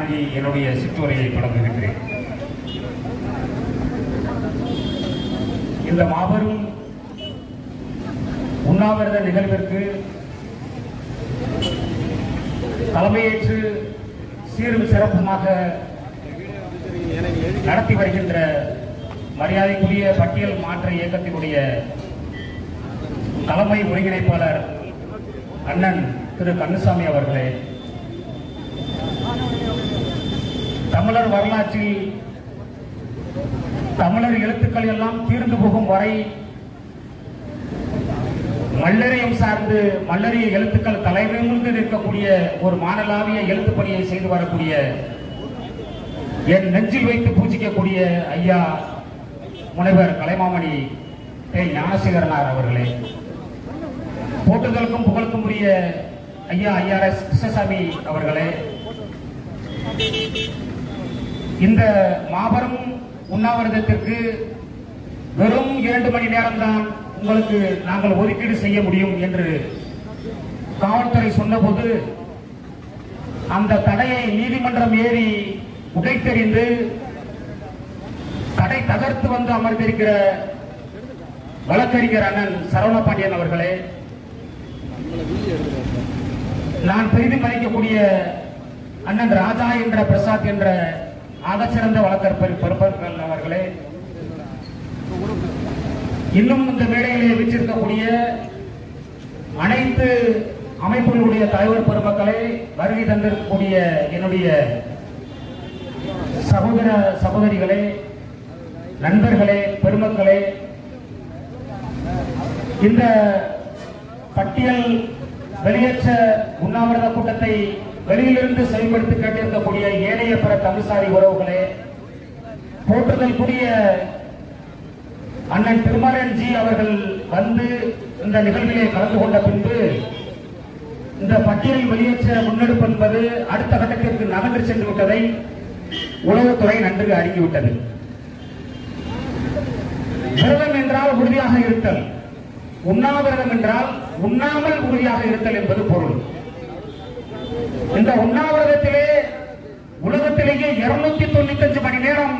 வணங்கி என்னுடைய சிற்றுரையை தொடங்குகின்றேன் இந்த மாபெரும் உண்ணாவிரத நிகழ்விற்கு தலைமையேற்று சீரும் சிறப்புமாக நடத்தி வருகின்ற மரியாதைக்குரிய பட்டியல் மாற்ற இயக்கத்தினுடைய தலைமை ஒருங்கிணைப்பாளர் அண்ணன் திரு கண்ணுசாமி அவர்களே தமிழர் வரலாற்றில் தமிழர் எழுத்துக்கள் எல்லாம் தீர்ந்து போகும் வரை மல்லரையும் சார்ந்து மல்லரிய எழுத்துக்கள் தலைநிமிர்ந்து நிற்கக்கூடிய ஒரு மானலாவிய எழுத்துப் பணியை செய்து வரக்கூடிய என் நெஞ்சில் வைத்து பூஜிக்கக்கூடிய ஐயா முனைவர் கலைமாமணி கே ஞானசேகரனார் அவர்களே போட்டுதலுக்கும் புகழுக்கும் உரிய ஐயா ஐஆர்எஸ் கிருஷ்ணசாமி அவர்களே இந்த மாபெரும் உண்ணாவிரதத்திற்கு வெறும் இரண்டு மணி நேரம்தான் உங்களுக்கு நாங்கள் ஒதுக்கீடு செய்ய முடியும் என்று காவல்துறை சொன்னபோது அந்த தடையை நீதிமன்றம் ஏறி உடைத்தெறிந்து தடை தகர்த்து வந்து அமர்ந்திருக்கிற வழக்கறிஞர் அண்ணன் சரவண பாண்டியன் அவர்களே நான் பெரிதும் மதிக்கக்கூடிய அண்ணன் ராஜா என்ற பிரசாத் என்ற ஆகச்சிறந்த வழக்கறிஞர் பெருமக்கள் அவர்களே இன்னும் இந்த மேடையிலே வச்சிருக்கக்கூடிய அனைத்து அமைப்புகளுடைய தலைவர் பெருமக்களே வருகை தந்திருக்கக்கூடிய என்னுடைய சகோதர சகோதரிகளே நண்பர்களே பெருமக்களே இந்த பட்டியல் வெளியேற்ற உண்ணாவிரத கூட்டத்தை வெளியிலிருந்து செயல்படுத்தி கேட்டிருக்கக்கூடிய ஏனைய பிற தமிழ்சாரி உறவுகளே போற்றுதல்குரிய அண்ணன் திருமலன் ஜி அவர்கள் வந்து இந்த நிகழ்விலே கலந்து கொண்ட பின்பு இந்த பட்டியல் வெளியேற்ற முன்னெடுப்பு என்பது அடுத்த கட்டத்திற்கு நகர்ந்து சென்று விட்டதை உளவுத்துறை நன்கு அறிந்துவிட்டது விரதம் என்றால் உறுதியாக இருத்தல் உண்ணாவிரதம் என்றால் உண்ணாமல் உறுதியாக இருத்தல் என்பது பொருள் இந்த உண்ணாவிரதத்திலே உலகத்திலேயே இருநூத்தி தொண்ணூத்தி அஞ்சு மணி நேரம்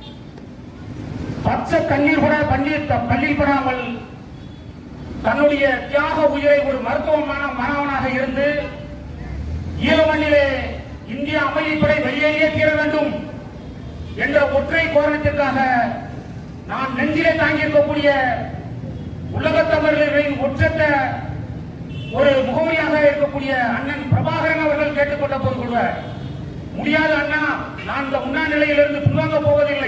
பச்சை கண்ணீர் கூட பன்னீர் த- பள்ளியில் படாமல் தன்னுடைய தியாக உயிரை ஒரு மருத்துவ மாண- மாணவனாக இருந்து ஈழமண்ணிலே இந்திய அமைதிப்படை வெளியேறியே தீர வேண்டும் என்ற ஒற்றை கோரணத்திற்காக நான் நெஞ்சிலே தாங்கியிருக்கக்கூடிய உலகத் தமிழர்களின் ஒற்றற்ற ஒரு முகவரியாக இருக்கக்கூடிய அண்ணன் பிரபாகரன் அவர்கள் கேட்டுக்கொண்ட போது கூட முடியாது அண்ணா நான் இந்த உண்ணா நிலையிலிருந்து பின்வாங்க போவதில்லை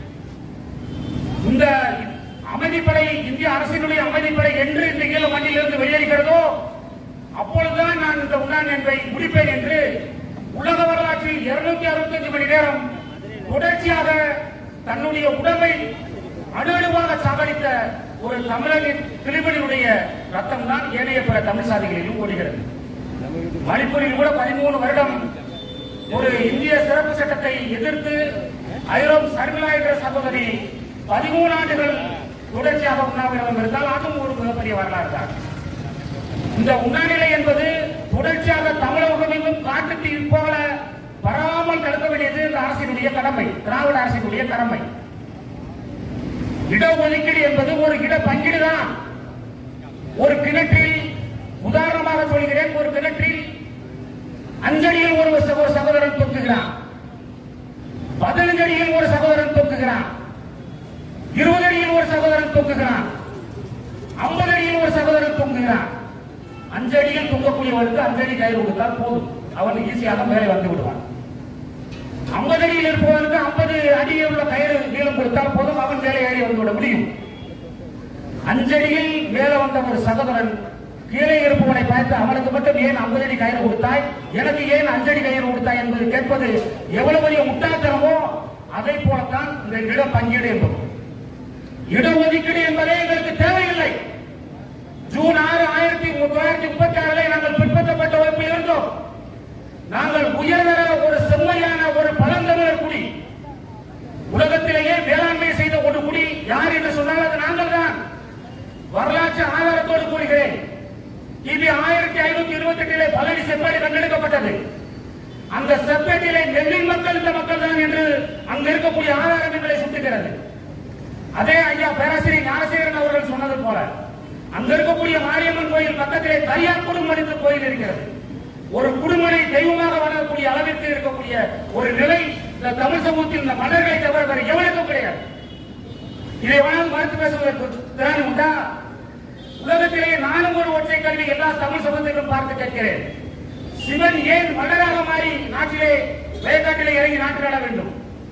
இந்த அமைதிப்படை இந்திய அரசினுடைய அமைதிப்படை என்று இந்த ஈழ மண்ணிலிருந்து வெளியேறுகிறதோ அப்பொழுதுதான் நான் இந்த உண்ணான் என்பதை முடிப்பேன் என்று உலக வரலாற்றில் இருநூத்தி அறுபத்தஞ்சு மணி நேரம் தொடர்ச்சியாக தன்னுடைய உடம்பை அணு அணுவாக சாகடித்த ஒரு தமிழனின் திருமணியுடைய ரத்தம் தான் ஏனைய பிற தமிழ் சாதிகளிலும் ஓடுகிறது மணிப்பூரில் கூட பதிமூணு வருடம் ஒரு இந்திய சிறப்பு சட்டத்தை எதிர்த்து ஐரோப் சர்மிளா என்ற சகோதரி பதிமூணு ஆண்டுகள் தொடர்ச்சியாக உண்ணாவிரதம் இருந்தால் அதுவும் ஒரு மிகப்பெரிய வரலாறு தான் இந்த உண்ணாநிலை என்பது தொடர்ச்சியாக தமிழகம் எங்கும் காட்டுத்தீ போல வராமல் தடுக்க வேண்டியது இந்த அரசினுடைய கடமை திராவிட அரசினுடைய கடமை இடஒதுக்கீடு என்பது ஒரு இட பங்கீடு தான் ஒரு கிணற்றில் உதாரணமாக சொல்கிறேன் ஒரு கிணற்றில் அஞ்சடியில் ஒரு ச- ஒரு சகோதரன் தொங்குகிறான் பதினஞ்சு அடியில் ஒரு சகோதரன் தொங்குகிறான் இருபது அடியில் ஒரு சகோதரன் தொங்குகிறான் ஐம்பது அடியில் ஒரு சகோதரன் தொங்குகிறான் அஞ்சு அடியில் தொங்கக்கூடியவனுக்கு அஞ்சு அடி கயிறு கொடுத்தால் போதும் அவன் ஈஸியாக மேலே வந்து விடுவான் ஐம்பது அடியில் இருப்பவனுக்கு ஐம்பது அடியில் உள்ள கயிறு நீளம் கொடுத்தால் போதும் அவன் மேலே ஏறி வந்து விட முடியும் அஞ்சடியில் மேலே வந்த ஒரு சகோதரன் கீழே இருப்பவனை பார்த்து அவனுக்கு மட்டும் ஏன் ஐம்பது அடி கயிறு கொடுத்தாய் எனக்கு ஏன் அஞ்சடி கயிறு கொடுத்தாய் என்பது கேட்பது எவ்வளவு பெரிய முட்டாள்தனமோ அதை போலத்தான் இந்த இட பங்கீடு என்பது இடஒதுக்கீடு என்பதே எங்களுக்கு தேவையில்லை ஜூன் ஆறு ஆயிரத்தி தொள்ளாயிரத்தி முப்பத்தி ஆறுல நாங்கள் பின்பற்றப்பட்ட வகுப்பில் இருந்தோம் நாங்கள் உயர்தர ஒரு செம்மையான ஒரு பழந்தமிழர் குடி உலகத்திலேயே வேளாண்மை செய்த ஒரு குடி யார் என்று சொன்னால் அது நாங்கள் தான் வரலாற்று ஆதாரத்தோடு கூறுகிறேன் கிபி ஆயிரத்தி ஐநூத்தி இருபத்தி எட்டிலே பழனி செப்பாடி கண்டெடுக்கப்பட்டது அந்த அந்த செப்பேட்டிலே நெல்லின் மக்கள் இந்த மக்கள் தான் என்று அங்க இருக்கக்கூடிய ஆதாரம் எங்களை சுட்டுகிறது அதே ஐயா பேராசிரியர் ஞானசேகரன் அவர்கள் சொன்னது போல அங்க இருக்கக்கூடிய மாரியம்மன் கோயில் பக்கத்திலே தனியார் குடும்பம் என்று கோயில் இருக்கிறது ஒரு குடும்பனை தெய்வமாக வணங்கக்கூடிய அளவிற்கு இருக்கக்கூடிய ஒரு நிலை இந்த தமிழ் சமூகத்தில் இந்த மன்னர்களை தவிர வேறு எவனுக்கும் கிடையாது இதை வேணாலும் மறுத்து பேசுவதற்கு திறன் உண்டா உலகத்திலேயே நானும் ஒரு ஒற்றை கல்வி எல்லா தமிழ் சமூகத்திலும் பார்த்து கேட்கிறேன் சிவன் ஏன் மன்னராக மாறி நாட்டிலே வயக்காட்டிலே இறங்கி நாட்டு ஆட வேண்டும்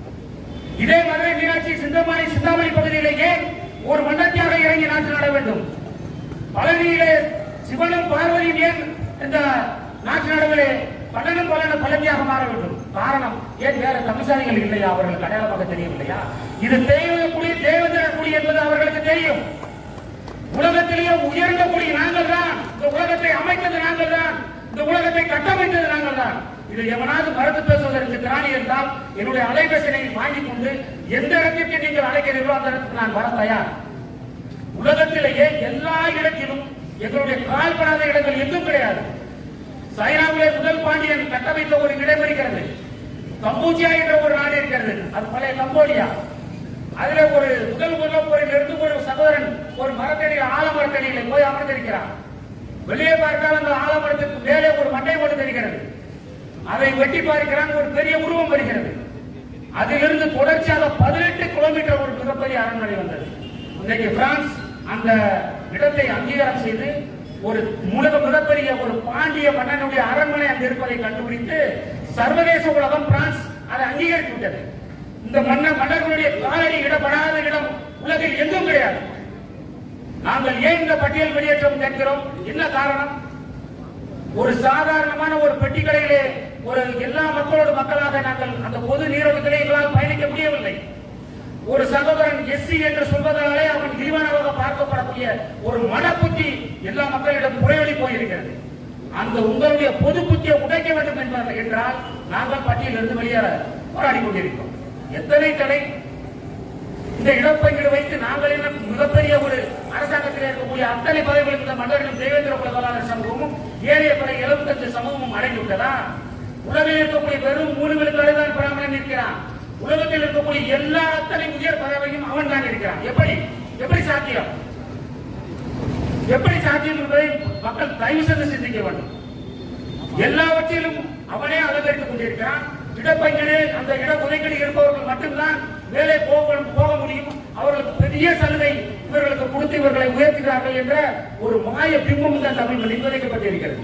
இதே மதுரை மீனாட்சி சிந்தமாரி சிந்தாமணி பகுதியிலே ஏன் ஒரு மன்னத்தியாக இறங்கி நாட்டு ஆட வேண்டும் பழனியிலே சிவனும் பார்வதியும் ஏன் இந்த நாட்டு நடுவிலே பலனும் பலனும் பழனியாக மாற வேண்டும் காரணம் ஏன் வேற தமிழ்சாரிகள் இல்லையா அவர்களுக்கு அடையாளமாக தெரியவில்லையா இது தேவக்குடி தேவேந்திர குடி என்பது அவர்களுக்கு தெரியும் உலகத்திலேயே உயர்ந்த குடி நாங்கள் தான் இந்த உலகத்தை அமைத்தது நாங்கள் தான் இந்த உலகத்தை கட்டமைத்தது நாங்கள் தான் இது எவனாவது மறுத்து பேசுவதற்கு திராணி இருந்தால் என்னுடைய அலைபேசியை வாங்கிக் கொண்டு எந்த இடத்திற்கு நீங்கள் அழைக்கிறீர்களோ அந்த இடத்துக்கு நான் வர தயார் உலகத்திலேயே எல்லா இடத்திலும் எங்களுடைய கால்படாத இடங்கள் எங்கும் கிடையாது சைனாவிலே முதல் பாண்டியன் கட்டமைத்த ஒரு இடம் இருக்கிறது கம்போஜியா என்ற ஒரு நாடு இருக்கிறது அது பழைய கம்போடியா அதுல ஒரு முதல் உலக போரில் இருந்து ஒரு சகோதரன் ஒரு மரத்தடியில் ஆலமரத்தடியில போய் அமர்ந்திருக்கிறான் வெளியே பார்த்தால் அந்த ஆலமரத்துக்கு மேலே ஒரு மண்டை போட்டு தெரிகிறது அதை வெட்டி பார்க்கிறான் ஒரு பெரிய உருவம் வருகிறது அதிலிருந்து தொடர்ச்சியாக பதினெட்டு கிலோமீட்டர் ஒரு மிகப்பெரிய அரண்மனை வந்தது இன்னைக்கு பிரான்ஸ் அந்த இடத்தை அங்கீகாரம் செய்து ஒரு உலக மிகப்பெரிய ஒரு பாண்டிய மன்னனுடைய அரண்மனை அங்கு இருப்பதை கண்டுபிடித்து சர்வதேச உலகம் பிரான்ஸ் அதை அங்கீகரித்து விட்டது இந்த மன்னர் மன்னர்களுடைய காலடி இடப்படாத இடம் உலகில் எங்கும் கிடையாது நாங்கள் ஏன் இந்த பட்டியல் வெளியேற்றம் கேட்கிறோம் என்ன காரணம் ஒரு சாதாரணமான ஒரு பெட்டி கடையிலே ஒரு எல்லா மக்களோடு மக்களாக நாங்கள் அந்த பொது நீரோட்டத்திலே எங்களால் பயணிக்க முடியவில்லை ஒரு சகோதரன் எஸ்சி என்று சொல்வதாலே அவன் இழிவானதாக பார்க்கப்படக்கூடிய ஒரு மனப்புத்தி எல்லா மக்களிடம் குறைவழி போயிருக்கிறது அந்த உங்களுடைய பொது புத்தியை உடைக்க வேண்டும் என்பது என்றால் நாங்கள் பட்டியலிருந்து வெளியேற போராடி கொண்டிருக்கிறோம் எத்தனை தடை இந்த இடப்பங்கீடு வைத்து நாங்கள் என்ன மிகப்பெரிய ஒரு அரசாங்கத்தில் இருக்கக்கூடிய அத்தனை பதவிகளும் இந்த மன்னர்களும் தேவேந்திர குலகலாளர் சமூகமும் ஏழைய பிற எழுபத்தஞ்சு சமூகமும் அடைந்து விட்டதா உலகில் இருக்கக்கூடிய வெறும் மூணு விழுக்காடு தான் பிராமணன் இருக்கிறான் உலகத்தில் இருக்கக்கூடிய எல்லா அத்தனை உயர் பதவியும் அவன் தான் இருக்கிறான் எப்படி எப்படி சாத்தியம் எப்படி சாத்தியம் என்பதை மக்கள் தயவு செய்து சிந்திக்க வேண்டும் எல்லாவற்றிலும் அவனே அலங்கரித்துக் கொண்டிருக்கிறான் இடப்பங்கீடு அந்த இட ஒதுக்கீடு இருப்பவர்கள் மட்டும்தான் வேலை போக போக முடியும் அவர்களுக்கு பெரிய சலுகை இவர்களுக்கு கொடுத்து இவர்களை உயர்த்துகிறார்கள் என்ற ஒரு மாய பிம்பம் இந்த தமிழ் நிர்வகிக்கப்பட்டிருக்கிறது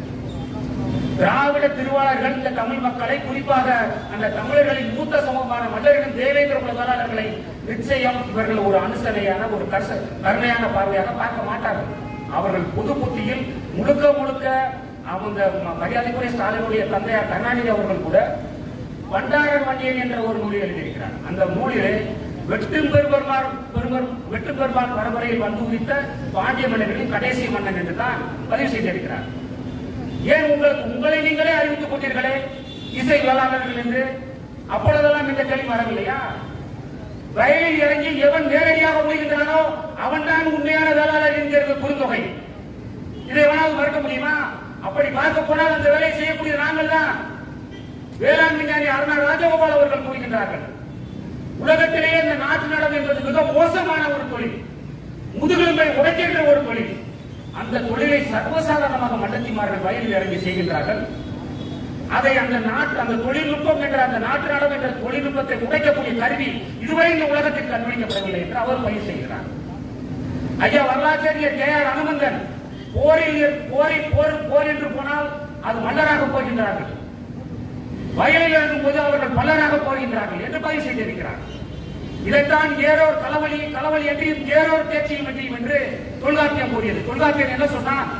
திராவிட திருவாளர்கள் இந்த தமிழ் மக்களை குறிப்பாக அந்த தமிழர்களின் மூத்த சமூகமான மன்னர்களின் தேவேந்திர குலகாரர்களை நிச்சயம் இவர்கள் ஒரு அனுசரணையான ஒரு கர்ச கருணையான பார்வையாக பார்க்க மாட்டார்கள் அவர்கள் புது புத்தியில் முழுக்க முழுக்க அவங்க ம- மரியாதைக்குரிய ஸ்டாலினுடைய தந்தையார் கருணாநிதி அவர்கள் கூட பண்டாரன் வண்டியன் என்ற ஒரு நூலை எழுதியிருக்கிறார் அந்த நூலிலே வெட்டும் பெருமர்மார் பெருமர் வெட்டு பெருமான் பரம்பரையில் வந்து உதித்த பாண்டிய மன்னர்களின் கடைசி மன்னன் என்று தான் பதிவு செய்திருக்கிறார் ஏன் உங்களுக்கு உங்களை நீங்களே அறிவித்துக் கொண்டீர்களே இசை வேளாளர்கள் என்று அப்பொழுதெல்லாம் இந்த கேள்வி வரவில்லையா வயலில் இறங்கி எவன் நேரடியாக முடிகின்றானோ அவன் தான் உண்மையான வேளாளர் என்கிறது குறுந்தொகை இதை வேணாலும் மறுக்க முடியுமா அப்படி பார்க்க போனால் அந்த வேலையை செய்யக்கூடிய நாங்கள் தான் வேளாண் விஞ்ஞானி அருணா ராஜகோபால் அவர்கள் கூறுகின்றார்கள் உலகத்திலேயே இந்த நாட்டு நடவு என்பது மிக மோசமான ஒரு தொழில் முதுகெலும்பை உடைக்கின்ற ஒரு தொழில் அந்த தொழிலை சர்வசாதாரணமாக மண்டத்திமார்கள் வயலில் இறங்கி செய்கின்றார்கள் அதை அந்த நாட்டு அந்த தொழில்நுட்பம் என்ற அந்த நாட்டு நடவு என்ற தொழில்நுட்பத்தை உடைக்கக்கூடிய கருவி இதுவரை இந்த உலகத்தில் கண்டுபிடிக்கப்படவில்லை என்று அவர் பயிர் செய்கிறார் ஐயா வரலாற்றாரியர் கே ஆர் அனுமந்தன் போரில் போரில் போர் போர் என்று போனால் அது மன்னராக போகின்றார்கள் வயலில் இருக்கும்போது அவர்கள் பல்லராக போகின்றார்கள் என்று பதிவு செய்திருக்கிறார் இதைத்தான் ஏரோர் களவழி களவழி என்றையும் ஏரோர் தேர்ச்சியும் என்றையும் என்று தொல்காப்பியம் கூறியது தொல்காப்பியம் என்ன சொன்னான்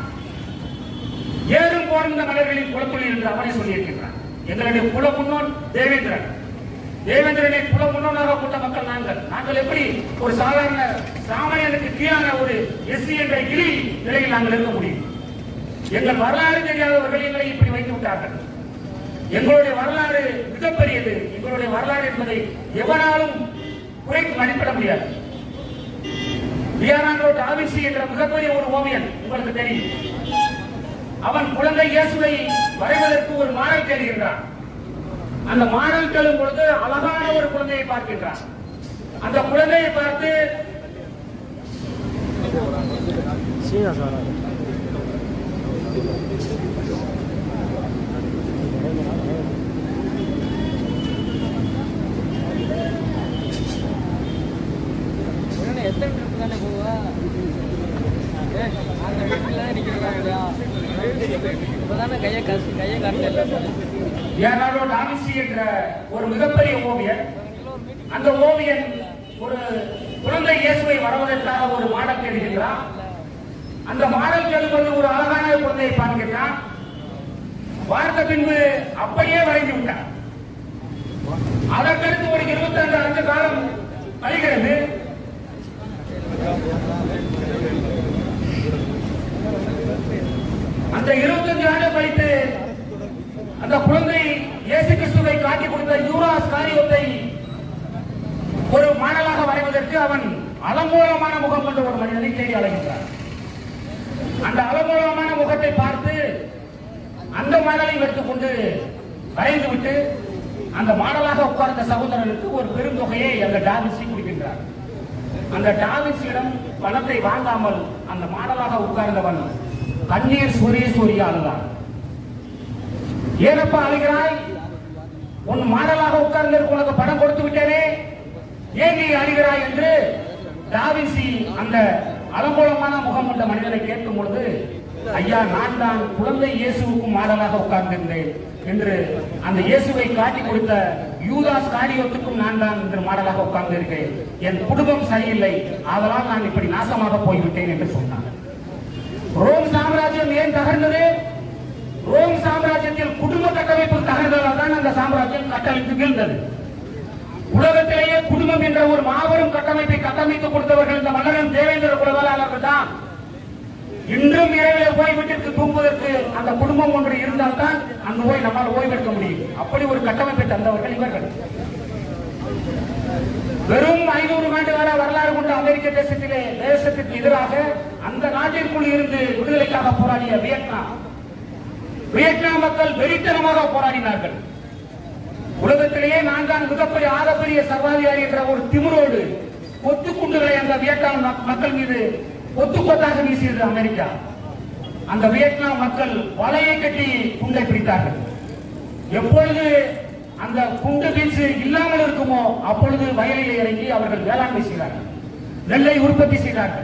ஏறும் போரும் இந்த மலர்களின் குலத்தொழில் என்று அவனே சொல்லியிருக்கின்றான் எங்களுடைய குல முன்னோன் தேவேந்திரன் தேவேந்திரனை குல முன்னோனாக கொண்ட மக்கள் நாங்கள் நாங்கள் எப்படி ஒரு சாதாரண சாமானியனுக்கு கீழான ஒரு எஸ்சி என்ற இழி நிலையில் நாங்கள் இருக்க முடியும் எங்கள் வரலாறு தெரியாதவர்கள் எங்களை இப்படி வைத்து விட்டார்கள் எங்களுடைய வரலாறு மிகப்பெரியது எங்களுடைய வரலாறு என்பதை எவனாலும் குறைத்து மதிப்பிட முடியாது வியானாண்டோ டாவின்சி என்ற மிகப்பெரிய ஒரு ஓவியன் உங்களுக்கு தெரியும் அவன் குழந்தை இயேசுவை வரைவதற்கு ஒரு மாடல் தேடுகின்றான் அந்த மாடல் செல்லும் பொழுது அழகான ஒரு குழந்தையை பார்க்கின்றார் அந்த குழந்தையை பார்த்து சீனா சார் எத்தனை ட்ரிப் தானே போவா ஏய், அந்த ட்ரிப்ல நிக்கிறதா இப்பதானே கையை கசி கையை காட்டல லியோனார்டோ டாவின்சி என்ற ஒரு மிகப்பெரிய ஓவியர் அந்த ஓவியன் ஒரு குழந்தை இயேசுவை வரவதற்காக ஒரு மாடல் தேடுகின்றான் அந்த மாடல் தேடுவது ஒரு அழகான குழந்தையை பார்க்கின்றான் பார்த்த பின்பு அப்படியே வரைந்து விட்டான் அதற்கடுத்து ஒரு இருபத்தைந்து ஆண்டு காலம் கழிகிறது அந்த இருபத்தஞ்சு ஆண்டு கழித்து அந்த குழந்தை இயேசு கிறிஸ்துவை காட்டி கொடுத்த யூராஸ் காரியத்தை ஒரு மாடலாக வரைவதற்கு அவன் அலங்கோலமான முகம் கொண்ட ஒரு மனிதனை தேடி அலைகின்றார் அந்த அலங்கோலமான முகத்தை பார்த்து அந்த மாடலை வைத்துக்கொண்டு வரைந்து விட்டு அந்த மாடலாக உட்கார்ந்த சகோதரனுக்கு ஒரு பெருந்தொகையை அந்த டாவிசி கொடுக்கின்றார் அந்த டாவிசியிடம் பணத்தை வாங்காமல் அந்த மாடலாக உட்கார்ந்தவன் கண்ணீர் சொரிய சொரிய அழுதான் ஏனப்பா அழுகிறாய் உன் மாடலாக உட்கார்ந்திருக்கு உனக்கு பணம் கொடுத்து விட்டேனே ஏன் நீ அழுகிறாய் என்று டாவிசி அந்த அலங்கோலமான முகம் கொண்ட மனிதனை கேட்கும் பொழுது ஐயா நான் தான் குழந்தை இயேசுவுக்கும் மாடலாக உட்கார்ந்திருந்தேன் என்று அந்த இயேசுவை காட்டி கொடுத்த யூதாஸ் காரியத்துக்கும் நான் தான் இன்று மாடலாக உட்கார்ந்திருக்கிறேன் என் குடும்பம் சரியில்லை அதனால் நான் இப்படி நாசமாக போய்விட்டேன் என்று சொன்னான் ரோம் சாம்ராஜ்யம் ஏன் தகர்ந்தது ரோம் சாம்ராஜ்யத்தில் குடும்ப கட்டமைப்பு தகர்ந்ததால் தான் அந்த சாம்ராஜ்யம் கட்டமைப்பு வீழ்ந்தது உலகத்திலேயே குடும்பம் என்ற ஒரு மாபெரும் கட்டமைப்பை கட்டமைத்து கொடுத்தவர்கள் இந்த மன்னரன் தேவேந்திர குலவேளாளர்கள் தான் இன்றும் இரவில் போய் வீட்டிற்கு தூங்குவதற்கு அந்த குடும்பம் ஒன்று இருந்தால்தான் அங்கு போய் நம்மால் ஓய்வெடுக்க முடியும் அப்படி ஒரு கட்டமைப்பை தந்தவர்கள் இவர்கள் வெறும் ஐநூறு ஆண்டு கால வரலாறு கொண்ட அமெரிக்க தேசத்திலே தேசத்திற்கு எதிராக அந்த நாட்டிற்குள் இருந்து விடுதலைக்காக போராடிய வியட்நாம் வியட்நாம் மக்கள் வெறித்தனமாக போராடினார்கள் உலகத்திலேயே நான் தான் மிகப்பெரிய ஆகப்பெரிய சர்வாதிகாரி என்ற ஒரு திமிரோடு கொத்து குண்டுகளை அந்த வியட்நாம் மக்- மக்கள் மீது கொத்து கொத்தாக வீசியது அமெரிக்கா அந்த வியட்நாம் மக்கள் வலையை கட்டி குண்டை பிடித்தார்கள் எப்பொழுது அந்த குண்டு வீச்சு இல்லாமல் இருக்குமோ அப்பொழுது வயலில் இறங்கி அவர்கள் வேளாண்மை செய்தார்கள் நெல்லை உற்பத்தி செய்தார்கள்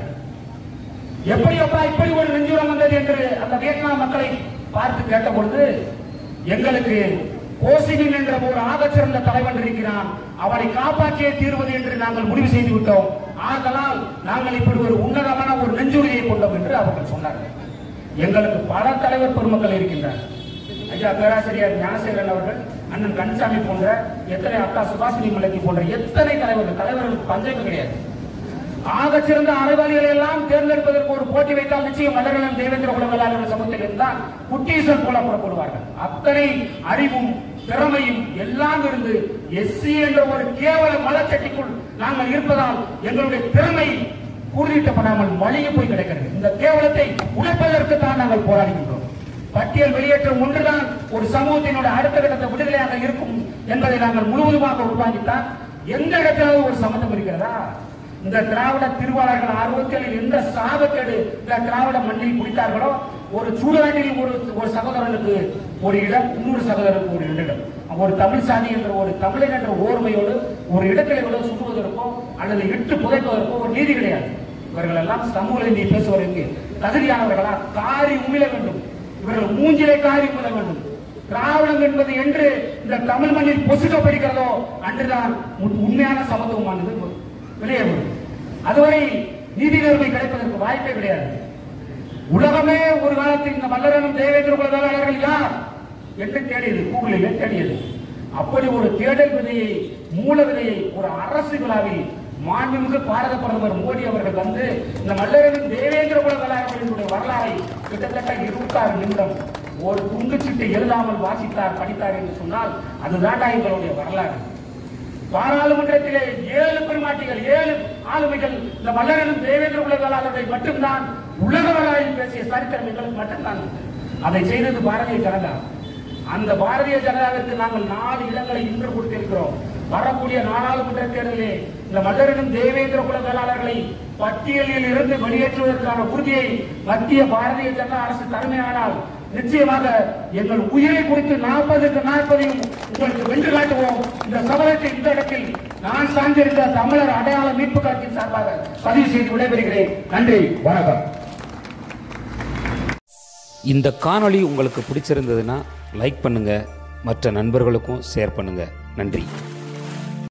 எப்படி அப்பா இப்படி ஒரு நெஞ்சுரம் வந்தது என்று அந்த வியட்நாம் மக்களை பார்த்து கேட்டபொழுது எங்களுக்கு கோசிமின் என்ற ஒரு ஆகச்சிறந்த தலைவன் இருக்கிறான் அவனை காப்பாற்றியே தீர்வது என்று நாங்கள் முடிவு செய்து விட்டோம் ஆதலால் நாங்கள் இப்படி ஒரு உன்னதமான ஒரு நெஞ்சுறுதியை கொண்டோம் என்று அவர்கள் சொன்னார்கள் எங்களுக்கு பல தலைவர் பெருமக்கள் இருக்கின்றனர் ஐயா பேராசிரியர் ஞானசேகரன் அவர்கள் அண்ணன் கந்தசாமி போன்ற எத்தனை அக்கா சுபாஷினி மலைக்கு போன்ற எத்தனை தலைவர்கள் தலைவர்களுக்கு பஞ்சமே கிடையாது ஆக சிறந்த அறிவாளிகளை எல்லாம் தேர்ந்தெடுப்பதற்கு ஒரு போட்டி வைத்தால் நிச்சயம் மலர்களும் தேவேந்திர குலவேளாளர்கள் சமூகத்தில் இருந்தால் குட்டீஸ்வரர் போல புறப்படுவார்கள் அத்தனை அறிவும் திறமையும் எல்லாம் இருந்து எஸ்சி என்ற ஒரு கேவல மலச்சட்டிக்குள் நாங்கள் இருப்பதால் எங்களுடைய திறமை கூறியிட்டப்படாமல் மலிய போய் கிடக்கிறது இந்த கேவலத்தை உழைப்பதற்கு தான் நாங்கள் போராடுகின்றோம் பட்டியல் வெளியேற்றம் ஒன்றுதான் ஒரு சமூகத்தினுடைய அடுத்த கட்டத்தை விடுதலையாக இருக்கும் என்பதை நாங்கள் முழுவதுமாக உருவாக்கித்தான் எந்த இடத்திலாவது ஒரு சம்மந்தம் இருக்கிறதா இந்த திராவிட திருவாளர்கள் ஆர்வத்தில் எந்த சாபக்கேடு இந்த திராவிட மண்ணில் குடித்தார்களோ ஒரு சூடாண்டில் ஒரு ஒரு சகோதரனுக்கு ஒரு இடம் இன்னொரு சகோதரனுக்கு ஒரு இடம் ஒரு தமிழ் சாதி என்ற ஒரு தமிழன் என்ற ஓர்மையோடு ஒரு இடத்திலே கூட சுடுவதற்கோ அல்லது இட்டு புதைப்பதற்கோ ஒரு நீதி கிடையாது இவர்கள் எல்லாம் சமூக நீதி பேசுவதற்கு தகுதியானவர்களா காரி உமிழ வேண்டும் இவர்கள் மூஞ்சிலை காரி உமிழ வேண்டும் திராவிடம் என்பது என்று இந்த தமிழ் மண்ணில் பொசுக்கப்படுகிறதோ அன்றுதான் உண்- உண்மையான சமத்துவமானது வெளியே வரும் அதுவரை நீதி நேர்மை கிடைப்பதற்கு வாய்ப்பே கிடையாது உலகமே ஒரு காலத்தில் இந்த மல்லரனும் தேவேந்திர குல வேளாளர்கள் யார் என்று தேடியது கூகுளிலே தேடியது அப்படி ஒரு தேடல் விதையை மூல விதையை ஒரு அரசு விழாவில் மாண்புமிகு பாரத பிரதமர் மோடி அவர்கள் வந்து இந்த மல்லரனும் தேவேந்திர குல வேளாளர்களினுடைய வரலாறை கிட்டத்தட்ட இருபத்தாறு நிமிடம் ஒரு துண்டுச்சீட்டை எழுதாமல் வாசித்தார் படித்தார் என்று சொன்னால் அதுதான்டா எங்களுடைய வரலாறு பாராளுமன்றத்திலே ஏழு பெருமாட்டிகள் ஏழு ஆளுமைகள் இந்த மல்லரனும் தேவேந்திர குல வேளாளர்களை மட்டும்தான் உலக வரலாற்றில் பேசிய சரித்திரம் எங்களுக்கு மட்டும்தான் உண்டு. அதை செய்தது பாரதிய ஜனதா அந்த பாரதிய ஜனதாவிற்கு நாங்கள் நாலு இடங்களை இன்று கொடுத்திருக்கிறோம் வரக்கூடிய நாடாளுமன்ற தேர்தலிலே இந்த மதுரனும் தேவேந்திர குல வேளாளர்களை பட்டியலில் இருந்து வெளியேற்றுவதற்கான உறுதியை மத்திய பாரதிய ஜனதா அரசு தலைமையானால் நிச்சயமாக எங்கள் உயிரை குறித்து நாற்பதுக்கு நாற்பதையும் உங்களுக்கு வென்று காட்டுவோம் இந்த சபலத்தை இந்த இடத்தில் நான் சார்ந்திருந்த தமிழர் அடையாள மீட்பு கட்சியின் சார்பாக பதிவு செய்து விடைபெறுகிறேன் நன்றி வணக்கம் இந்த காணொளி உங்களுக்கு பிடிச்சிருந்ததுன்னா லைக் பண்ணுங்கள் மற்ற நண்பர்களுக்கும் ஷேர் பண்ணுங்கள் நன்றி